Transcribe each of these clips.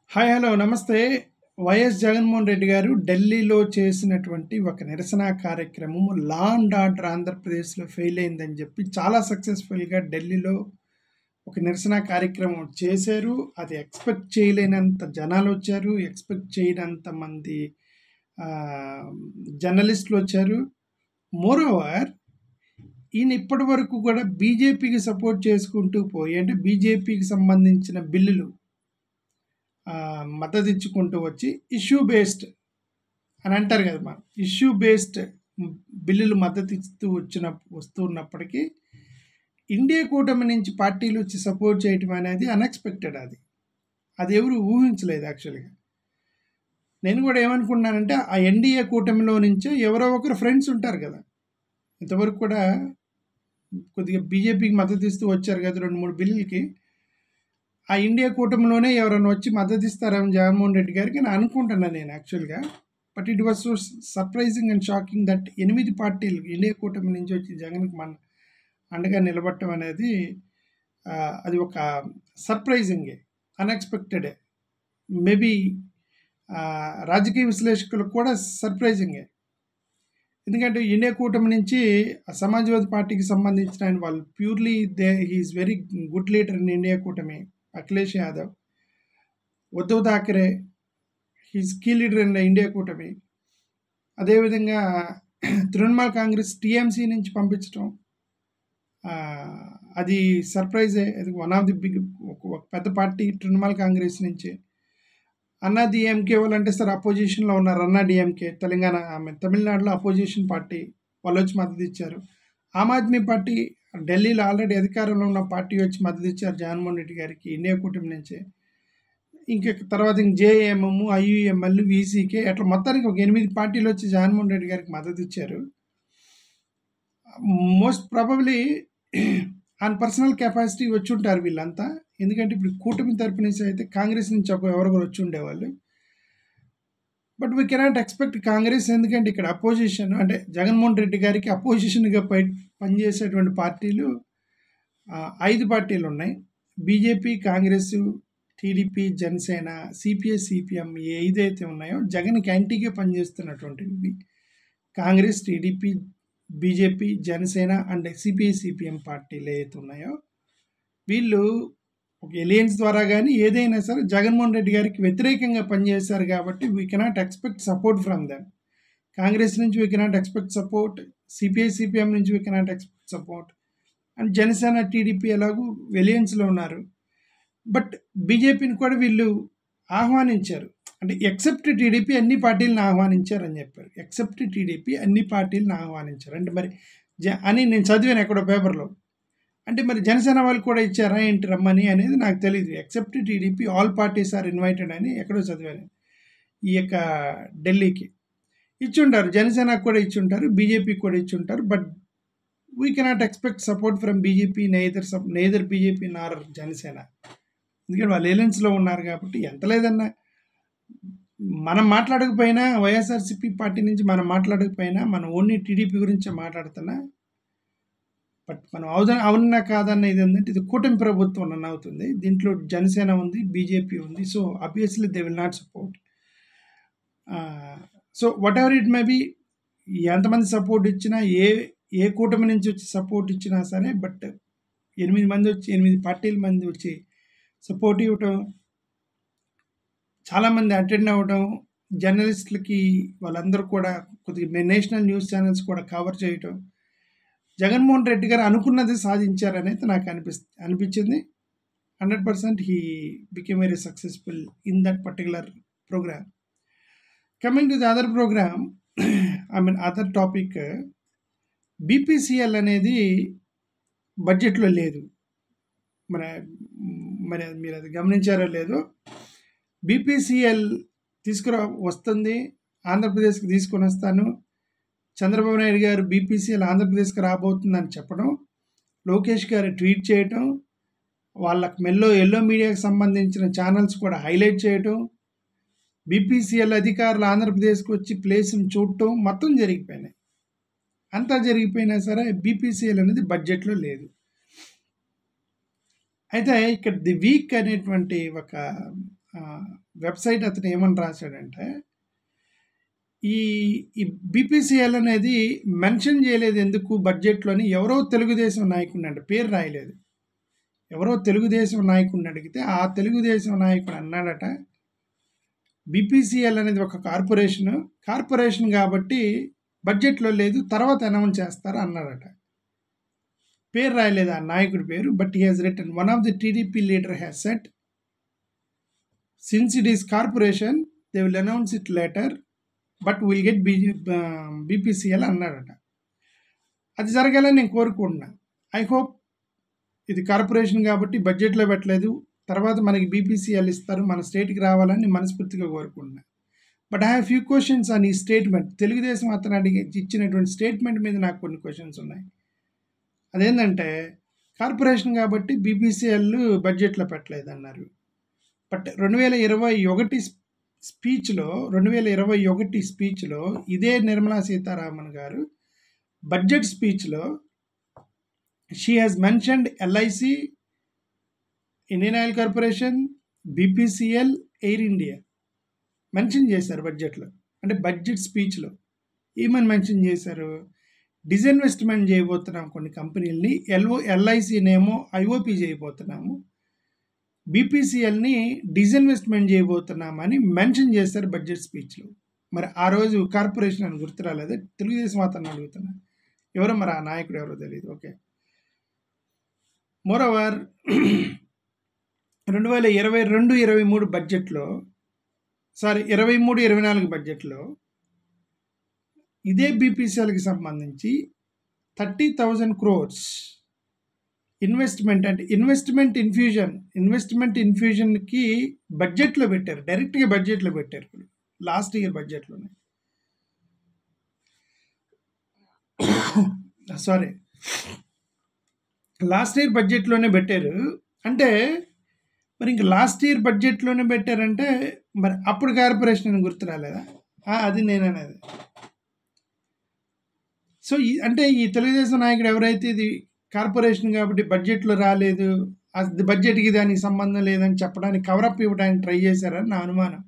Hi hello నమస్తే వైఎస్ జగన్మోహన్ రెడ్డి గారు ఢిల్లీలో చేసినటువంటి ఒక నిరసన కార్యక్రమం లా అండ్ ఆర్డర్ ఆంధ్రప్రదేశ్లో ఫెయిల్ అయిందని చెప్పి చాలా సక్సెస్ఫుల్గా ఢిల్లీలో ఒక నిరసన కార్యక్రమం చేశారు అది ఎక్స్పెక్ట్ చేయలేనంత జనాలు వచ్చారు ఎక్స్పెక్ట్ చేయనంత మంది ఆ, జర్నలిస్టులు వచ్చారు మోరోవర్ ఈయన ఇప్పటి వరకు కూడా బీజేపీకి సపోర్ట్ చేసుకుంటూ పోయి అంటే బీజేపీకి సంబంధించిన బిల్లులు ఆ, మద్దతు ఇచ్చుకుంటూ వచ్చి ఇష్యూ బేస్డ్ అని అంటారు కదా మనం ఇష్యూ బేస్డ్ బిల్లులు మద్దతు ఇస్తూ వచ్చిన వస్తున్నప్పటికీ ఇండియా కూటమి నుంచి పార్టీలు వచ్చి సపోర్ట్ చేయటం అనేది అన్ఎక్స్పెక్టెడ్ అది అది ఎవరు ఊహించలేదు యాక్చువల్గా నేను కూడా ఏమనుకున్నానంటే ఆ ఎన్డీఏ కూటమిలో నుంచే ఎవరో ఒకరు ఫ్రెండ్స్ ఉంటారు కదా ఇంతవరకు కూడా కొద్దిగా బీజేపీకి మద్దతు ఇస్తూ వచ్చారు కదా రెండు మూడు బిల్లులకి ఆ ఇండియా కూటమిలోనే ఎవరైనా వచ్చి మద్దతు ఇస్తారేమో జగన్మోహన్ రెడ్డి గారికి అని అనుకుంటున్నాను నేను యాక్చువల్గా but it was so surprising and shocking that ఎనిమిది పార్టీలు ఇండియా కూటమి నుంచి వచ్చి జగన్కి మన అండగా నిలబడటం అనేది ఆ, అది ఒక సర్ప్రైజింగే అన్ఎక్స్పెక్టెడే మేబీ రాజకీయ విశ్లేషకులకు కూడా సర్ప్రైజింగే ఎందుకంటే ఇండియా కూటమి నుంచి ఆ సమాజ్వాదీ పార్టీకి సంబంధించిన ఆయన వాళ్ళు purely they he is very good leader in India కూటమి Akhilesh Yadav Uddhav Thackeray he's key leader in India కూటమి అదేవిధంగా తృణమూల్ కాంగ్రెస్ టీఎంసీ నుంచి పంపించడం ఆ, అది సర్ప్రైజే అది వన్ ఆఫ్ ది బిగ్ ఒక పెద్ద పార్టీ తృణమూల్ కాంగ్రెస్ నుంచి అన్నా డిఎంకే వాళ్ళు అంటే సార్ అపోజిషన్లో ఉన్నారు అన్నా డిఎంకే తెలంగాణ ఆమె తమిళనాడులో అపోజిషన్ పార్టీ వాళ్ళు వచ్చి మద్దతు ఇచ్చారు ఆమ్ ఆద్మీ పార్టీ ఢిల్లీలో ఆల్రెడీ అధికారంలో ఉన్న పార్టీ వచ్చి మద్దతు ఇచ్చారు జగన్మోహన్ రెడ్డి గారికి ఇండియా కూటమి నుంచి ఇంకా తర్వాత ఇంక జేఏఎంఎం ఐయుఎంఎల్ వీసీకే అట్లా మొత్తానికి ఒక ఎనిమిది పార్టీలు వచ్చి జగన్మోహన్ రెడ్డి గారికి మద్దతు ఇచ్చారు most probably on personal capacity వచ్చి ఉంటారు వీళ్ళంతా ఎందుకంటే ఇప్పుడు కూటమి తరపు నుంచి అయితే కాంగ్రెస్ నుంచి ఒక ఎవరొకరు వచ్చి ఉండేవాళ్ళు but we cannot expect Congress ఎందుకంటే ఇక్కడ అపోజిషన్ అంటే జగన్మోహన్ రెడ్డి గారికి అపోజిషన్గా పై పనిచేసేటువంటి పార్టీలు ఆ, ఐదు పార్టీలు ఉన్నాయి BJP Congress TDP Janasena CPS CPM ఈ ఐదైతే ఉన్నాయో జగన్కి యాంటీగా పనిచేస్తున్నటువంటివి Congress TDP BJP Janasena and CPI CPM పార్టీలు ఏవైతే ఉన్నాయో వీళ్ళు ఒక ఎలియన్స్ ద్వారా కానీ ఏదైనా సరే జగన్మోహన్ రెడ్డి గారికి వ్యతిరేకంగా పనిచేశారు కాబట్టి we cannot expect support from them Congress నుంచి we cannot expect support CPI CPM నుంచి we cannot expect support and Janasena TDP ఎలాగూ ఎలియన్స్లో ఉన్నారు బట్ బీజేపీని కూడా వీళ్ళు ఆహ్వానించారు అంటే ఎక్సెప్ట్ టీడీపీ అన్ని పార్టీలను ఆహ్వానించారని చెప్పారు ఎక్సెప్ట్ టీడీపీ అన్ని పార్టీలను ఆహ్వానించారు అంటే మరి జ అని నేను చదివాను ఎక్కడో పేపర్లో అంటే మరి జనసేన వాళ్ళు కూడా ఇచ్చారా ఏంటి రమ్మని అనేది నాకు తెలియదు except TDP all parties are invited అని ఎక్కడో చదివాను ఈ యొక్క ఢిల్లీకి ఇచ్చుంటారు జనసేనకు కూడా ఇచ్చుంటారు బీజేపీకి కూడా ఇచ్చుంటారు but we cannot expect support from BJP neither neither BJP nor Janasena ఎందుకంటే వాళ్ళు ఏలెన్స్లో ఉన్నారు కాబట్టి ఎంత లేదన్నా మనం మాట్లాడకపోయినా వైఎస్ఆర్సీపీ పార్టీ నుంచి మనం మాట్లాడకపోయినా మనం ఓన్లీ టీడీపీ గురించే మాట్లాడుతున్నా బట్ మనం అవున అవునా కాదన్న ఇది ఏంటంటే ఇది కూటమి ప్రభుత్వం రన్ అవుతుంది దీంట్లో జనసేన ఉంది బీజేపీ ఉంది so obviously they will not support so whatever it may be ఎంతమంది సపోర్ట్ ఇచ్చినా ఏ ఏ కూటమి నుంచి వచ్చి సపోర్ట్ ఇచ్చినా సరే బట్ ఎనిమిది మంది వచ్చి ఎనిమిది పార్టీల మంది వచ్చి సపోర్ట్ ఇవ్వటం చాలామంది అటెండ్ అవ్వడం జర్నలిస్టులకి వాళ్ళందరూ కూడా కొద్దిగా నేషనల్ న్యూస్ ఛానల్స్ కూడా కవర్ చేయటం జగన్మోహన్ రెడ్డి గారు అనుకున్నది సాధించారనేది నాకు అనిపిస్ అనిపించింది hundred percent he became very successful in that particular program coming to the other program I mean other topic BPCL అనేది బడ్జెట్లో లేదు మరి మరి అది మీరు అది గమనించారో లేదో బీపీసీఎల్ తీసుకురా వస్తుంది ఆంధ్రప్రదేశ్కి తీసుకొని వస్తాను చంద్రబాబు నాయుడు గారు బీపీసీఎల్ ఆంధ్రప్రదేశ్కి రాబోతుందని చెప్పడం లోకేష్ గారు ట్వీట్ చేయటం వాళ్ళకి మెల్లో ఎల్లో మీడియాకి సంబంధించిన ఛానల్స్ కూడా హైలైట్ చేయటం బీపీసీఎల్ అధికారులు ఆంధ్రప్రదేశ్కి వచ్చి ప్లేస్ని చూడటం మొత్తం జరిగిపోయినాయి అంతా జరిగిపోయినా సరే బీపీసీఎల్ అనేది బడ్జెట్లో లేదు అయితే ఇక్కడ ది వీక్ అనేటువంటి ఒక వెబ్సైట్ అతను ఏమని రాశాడంటే ఈ ఈ బీపీసీఎల్ అనేది మెన్షన్ చేయలేదు ఎందుకు బడ్జెట్లోని ఎవరో తెలుగుదేశం నాయకుడిని అంటే పేరు రాయలేదు ఎవరో తెలుగుదేశం నాయకుడిని అడిగితే ఆ తెలుగుదేశం నాయకుడు అన్నాడట బీపీసీఎల్ అనేది ఒక కార్పొరేషన్ కార్పొరేషన్ కాబట్టి బడ్జెట్లో లేదు తర్వాత అనౌన్స్ చేస్తారు అన్నాడట పేరు రాయలేదు ఆ నాయకుడి పేరు but he has return one of the TDP leader has set since it is corporation they will announce it later but will get be BPCL అన్నాడట అది జరగాలని నేను కోరుకుంటున్నా ఐ హోప్ ఇది కార్పొరేషన్ కాబట్టి బడ్జెట్లో పెట్టలేదు తర్వాత మనకి బీపీసీఎల్ ఇస్తారు మన స్టేట్కి రావాలని మనస్ఫూర్తిగా కోరుకుంటున్నా but I have few questions అని ఈ స్టేట్మెంట్ తెలుగుదేశం అతను అడిగి ఇచ్చినటువంటి స్టేట్మెంట్ మీద నాకు కొన్ని క్వశ్చన్స్ ఉన్నాయి అదేంటంటే కార్పొరేషన్ కాబట్టి బీపీసీఎల్ బడ్జెట్లో పెట్టలేదు అన్నారు బట్ రెండు వేల ఇరవై ఒకటి స్పీచ్లో రెండు వేల ఇరవై ఒకటి స్పీచ్లో ఇదే నిర్మలా సీతారామన్ గారు బడ్జెట్ స్పీచ్లో she has mentioned LIC Indian Oil Corporation BPCL Air India mention చేశారు బడ్జెట్లో అంటే బడ్జెట్ స్పీచ్లో ఏమని మెన్షన్ చేశారు డిజిన్వెస్ట్మెంట్ చేయబోతున్నాం కొన్ని కంపెనీలని ఎల్ఓ ఎల్ఐసినేమో ఐఓపి చేయబోతున్నాము బీపీసీఎల్ని డిజిన్వెస్ట్మెంట్ చేయబోతున్నామని మెన్షన్ చేశారు బడ్జెట్ స్పీచ్లో మరి ఆ రోజు కార్పొరేషన్ అని గుర్తు రాలేదు తెలుగుదేశం అతను అడుగుతున్నా ఎవరో మరి ఆ నాయకుడు ఎవరో తెలియదు ఓకే మోరోవర్ రెండు వేల ఇరవై రెండు ఇరవై మూడు బడ్జెట్లో సారీ ఇరవై మూడు ఇరవై నాలుగు బడ్జెట్లో ఇదే బీపీసీఎల్కి సంబంధించి థర్టీ థౌజండ్ క్రోర్స్ ఇన్వెస్ట్మెంట్ అంటే ఇన్వెస్ట్మెంట్ ఇన్ఫ్యూజన్ ఇన్వెస్ట్మెంట్ ఇన్ఫ్యూజన్కి బడ్జెట్లో పెట్టారు డైరెక్ట్గా బడ్జెట్లో పెట్టారు ఇప్పుడు లాస్ట్ ఇయర్ బడ్జెట్లోనే సారీ లాస్ట్ ఇయర్ బడ్జెట్లోనే పెట్టారు అంటే మరి ఇంక లాస్ట్ ఇయర్ బడ్జెట్లోనే పెట్టారంటే మరి అప్పుడు కార్పొరేషన్ అని గుర్తు రాలేదా అది నేను అనేది సో ఈ అంటే ఈ తెలుగుదేశం నాయకుడు ఎవరైతే ఇది కార్పొరేషన్ కాబట్టి బడ్జెట్లో రాలేదు అది బడ్జెట్కి దానికి సంబంధం లేదని చెప్పడానికి కవరప్ ఇవ్వడానికి ట్రై చేశారని నా అనుమానం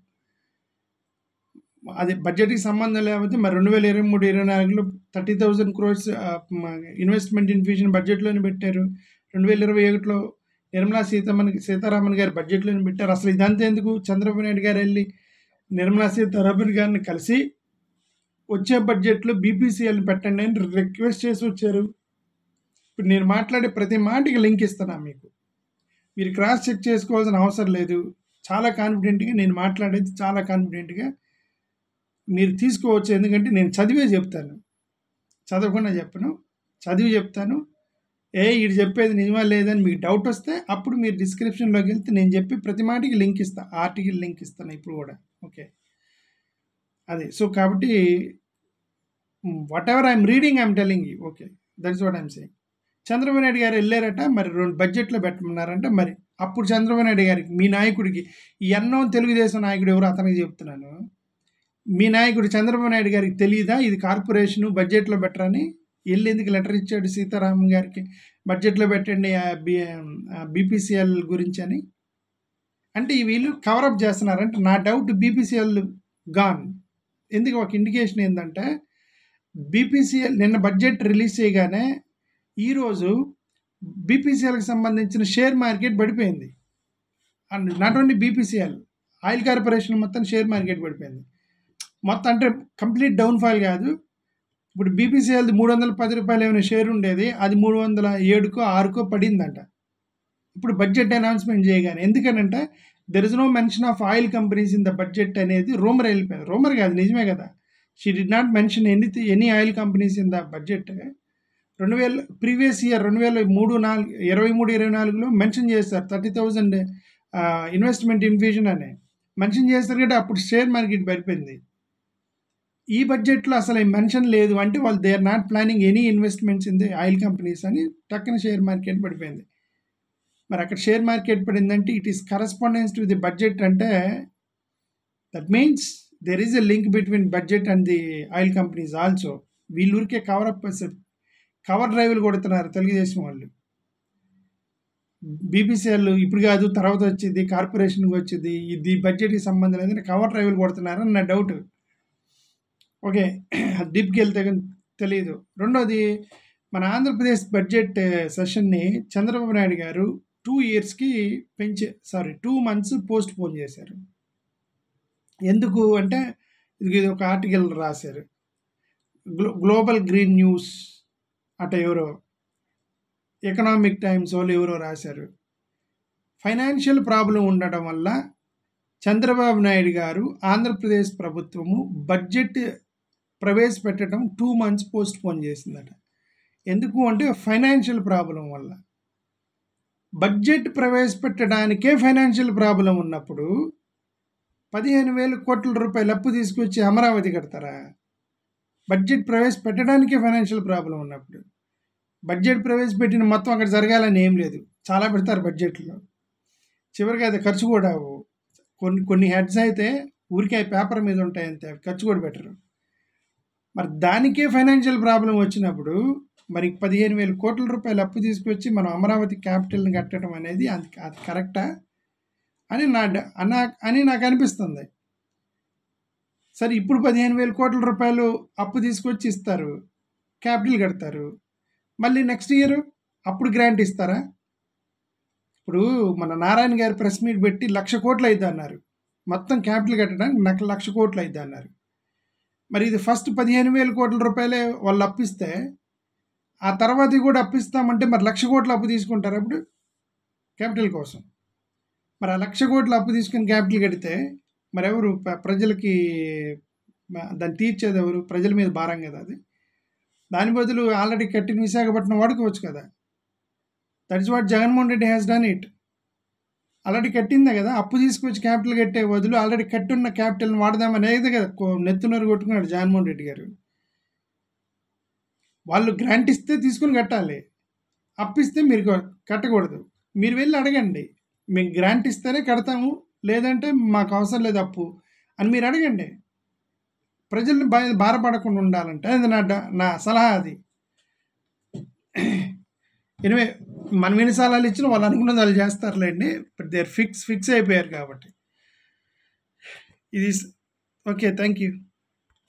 అది బడ్జెట్కి సంబంధం లేకపోతే మరి రెండు వేల ఇరవై మూడు ఇరవై నాలుగులో thirty thousand crores investment infusion బడ్జెట్లోనే పెట్టారు రెండు వేల ఇరవై ఒకటిలో నిర్మలా సీతారామన్ సీతారామన్ గారు బడ్జెట్లోనే పెట్టారు అసలు ఇదంతా ఎందుకు చంద్రబాబు నాయుడు గారు వెళ్ళి నిర్మలా సీతారామన్ గారిని కలిసి వచ్చే బడ్జెట్లో బీపీసీఎల్ పెట్టండి అని రిక్వెస్ట్ చేసి వచ్చారు ఇప్పుడు నేను మాట్లాడే ప్రతి మాటకి లింక్ ఇస్తున్నా మీకు మీరు క్రాస్ చెక్ చేసుకోవాల్సిన అవసరం లేదు చాలా కాన్ఫిడెంట్గా నేను మాట్లాడేది చాలా కాన్ఫిడెంట్గా మీరు తీసుకోవచ్చు ఎందుకంటే నేను చదివే చెప్తాను చదవకుండా చెప్పను చదివి చెప్తాను ఏ ఇది చెప్పేది నిజమా లేదని మీకు డౌట్ వస్తే అప్పుడు మీరు డిస్క్రిప్షన్లోకి వెళ్తే నేను చెప్పి ప్రతి మాటికి లింక్ ఇస్తాను ఆర్టికల్ లింక్ ఇస్తాను ఇప్పుడు కూడా ఓకే అదే సో కాబట్టి whatever I'm reading I'm telling you okay that is what I'm saying Chandrababu Naidu గారు వెళ్ళారట మరి రెండు బడ్జెట్లో పెట్టమన్నారంట మరి అప్పుడు చంద్రబాబు నాయుడు గారికి మీ నాయకుడికి ఈ ఎన్నో తెలుగుదేశం నాయకుడు ఎవరు అతనికి చెప్తున్నాను మీ నాయకుడు చంద్రబాబు నాయుడు గారికి తెలియదా ఇది కార్పొరేషన్ బడ్జెట్లో పెట్టరని వెళ్ళి ఎందుకు లెటర్ ఇచ్చాడు సీతారామన్ గారికి బడ్జెట్లో పెట్టండి బీపీసీఎల్ గురించి అని అంటే వీళ్ళు కవరప్ చేస్తున్నారంటే నా డౌట్ బీపీసీఎల్ గాన్ ఎందుకు ఒక ఇండికేషన్ ఏంటంటే బీపీసీఎల్ నిన్న బడ్జెట్ రిలీజ్ చేయగానే ఈరోజు బీపీసీఎల్కి సంబంధించిన షేర్ మార్కెట్ పడిపోయింది and not only BPCL Oil Corporation మొత్తం షేర్ మార్కెట్ పడిపోయింది మొత్తం అంటే కంప్లీట్ డౌన్ఫాల్ కాదు ఇప్పుడు బీపీసీఎల్ది మూడు వందల పది రూపాయలు ఏమైనా షేర్ ఉండేది అది మూడు వందల ఏడుకో ఆరుకో పడిందంట ఇప్పుడు బడ్జెట్ అనౌన్స్మెంట్ చేయగానే ఎందుకనంటే there is no mention of oil companies in the budget అనేది రూమర్ వెళ్ళిపోయింది రూమర్ కాదు నిజమే కదా she did not mention any any oil companies in the budget రెండు వేల ప్రీవియస్ ఇయర్ రెండు వేల మూడు నాలుగు ఇరవై మూడు ఇరవై నాలుగులో మెన్షన్ చేస్తారు థర్టీ థౌజండ్ ఇన్వెస్ట్మెంట్ ఇన్ఫ్యూజన్ అని మెన్షన్ చేస్తారు కాబట్టి అప్పుడు షేర్ మార్కెట్ పడిపోయింది ఈ బడ్జెట్లో అసలు మెన్షన్ లేదు అంటే వాళ్ళు they are not planning any investments in the oil companies అని టక్కన షేర్ మార్కెట్ పడిపోయింది మరి అక్కడ షేర్ మార్కెట్ పడిందంటే it is correspondence to the budget అంటే that means there is a link between budget and the oil companies also వీళ్ళూరికే cover up cover డ్రైవ్లు కొడుతున్నారు తెలుగుదేశం వాళ్ళు బీపీసీఎల్ ఇప్పుడు కాదు తర్వాత వచ్చింది కార్పొరేషన్కి వచ్చింది ఇది బడ్జెట్కి సంబంధం లేదని కవర్ డ్రైవ్లు కొడుతున్నారని నా డౌట్ ఓకే డీప్కి వెళ్తే కానీ తెలియదు రెండోది మన ఆంధ్రప్రదేశ్ బడ్జెట్ సెషన్ని చంద్రబాబు నాయుడు గారు టూ ఇయర్స్కి పెంచే sorry two months postpone చేశారు ఎందుకు అంటే ఇది ఇది ఒక ఆర్టికల్ రాశారు గ్లో గ్లోబల్ గ్రీన్ న్యూస్ అట ఎవరో ఎకనామిక్ టైమ్స్ వాళ్ళు ఎవరో రాశారు ఫైనాన్షియల్ ప్రాబ్లం ఉండడం వల్ల చంద్రబాబు నాయుడు గారు ఆంధ్రప్రదేశ్ ప్రభుత్వము బడ్జెట్ ప్రవేశపెట్టడం టూ మంత్స్ పోస్ట్ పోన్ చేసిందట ఎందుకు అంటే ఫైనాన్షియల్ ప్రాబ్లం వల్ల బడ్జెట్ ప్రవేశపెట్టడానికే ఫైనాన్షియల్ ప్రాబ్లం ఉన్నప్పుడు పదిహేను వేల కోట్ల రూపాయలు అప్పు తీసుకొచ్చి అమరావతి కడతారా బడ్జెట్ ప్రవేశపెట్టడానికే ఫైనాన్షియల్ ప్రాబ్లం ఉన్నప్పుడు బడ్జెట్ ప్రవేశపెట్టిన మొత్తం అక్కడ జరగాలని ఏం లేదు చాలా పెడతారు బడ్జెట్లో చివరికి అది ఖర్చు కూడా అవ్వవు. కొన్ని కొన్ని హెడ్స్ అయితే ఊరికే పేపర్ మీద ఉంటాయి అంతే అవి ఖర్చు కూడా పెట్టరు మరి దానికే ఫైనాన్షియల్ ప్రాబ్లం వచ్చినప్పుడు మరి పదిహేను వేల కోట్ల రూపాయలు అప్పు తీసుకొచ్చి మనం అమరావతి క్యాపిటల్ని కట్టడం అనేది అది అది కరెక్టా అని నా డ- అనా అని నాకు అనిపిస్తుంది సరే ఇప్పుడు పదిహేను వేల కోట్ల రూపాయలు అప్పు తీసుకొచ్చి ఇస్తారు క్యాపిటల్ కడతారు మళ్ళీ నెక్స్ట్ ఇయర్ అప్పుడు గ్రాంట్ ఇస్తారా ఇప్పుడు మన నారాయణ గారు ప్రెస్ మీట్ పెట్టి లక్ష కోట్లు అయితే అన్నారు మొత్తం క్యాపిటల్ కట్టడానికి నాకు లక్ష కోట్లు అయితే అన్నారు మరి ఇది ఫస్ట్ పదిహేను వేల కోట్ల రూపాయలే వాళ్ళు అప్పిస్తే ఆ తర్వాత కూడా అప్పిస్తామంటే మరి లక్ష కోట్ల అప్పు తీసుకుంటారు అప్పుడు క్యాపిటల్ కోసం మరి ఆ లక్ష కోట్ల అప్పు తీసుకుని క్యాపిటల్ కడితే మరి ఎవరు ప్ర- ప్రజలకి మ- దాన్ని తీర్చేది ఎవరు ప్రజల మీద భారం కదా అది దాని బదులు ఆల్రెడీ కట్టిన విశాఖపట్నం వాడుకోవచ్చు కదా that is what Jaganmohan Reddy has done it already కట్టిందే కదా అప్పు తీసుకొచ్చి క్యాపిటల్ కట్టే బదులు ఆల్రెడీ కట్టున్న క్యాపిటల్ని వాడదామనేది కదా కో- నెత్తునరు కొట్టుకున్నాడు జగన్మోహన్ రెడ్డి గారు వాళ్ళు గ్రాంట్ ఇస్తే తీసుకుని కట్టాలి అప్పిస్తే మీరు కొ- కట్టకూడదు మీరు వెళ్ళి అడగండి మేము గ్రాంట్ ఇస్తేనే కడతాము లేదంటే మాకు అవసరం లేదు అప్పు అని మీరు అడగండి ప్రజల్ని భా భారపడకుండా ఉండాలంటే అది నా డ- నా సలహా అది ఎనివే మనం ఎన్ని సలహాలు ఇచ్చినా వాళ్ళు అనుకున్నది వాళ్ళు చేస్తారులేండి బట్ దే ఫిక్స్ ఫిక్స్ అయిపోయారు కాబట్టి ఇది ఓకే థ్యాంక్ యూ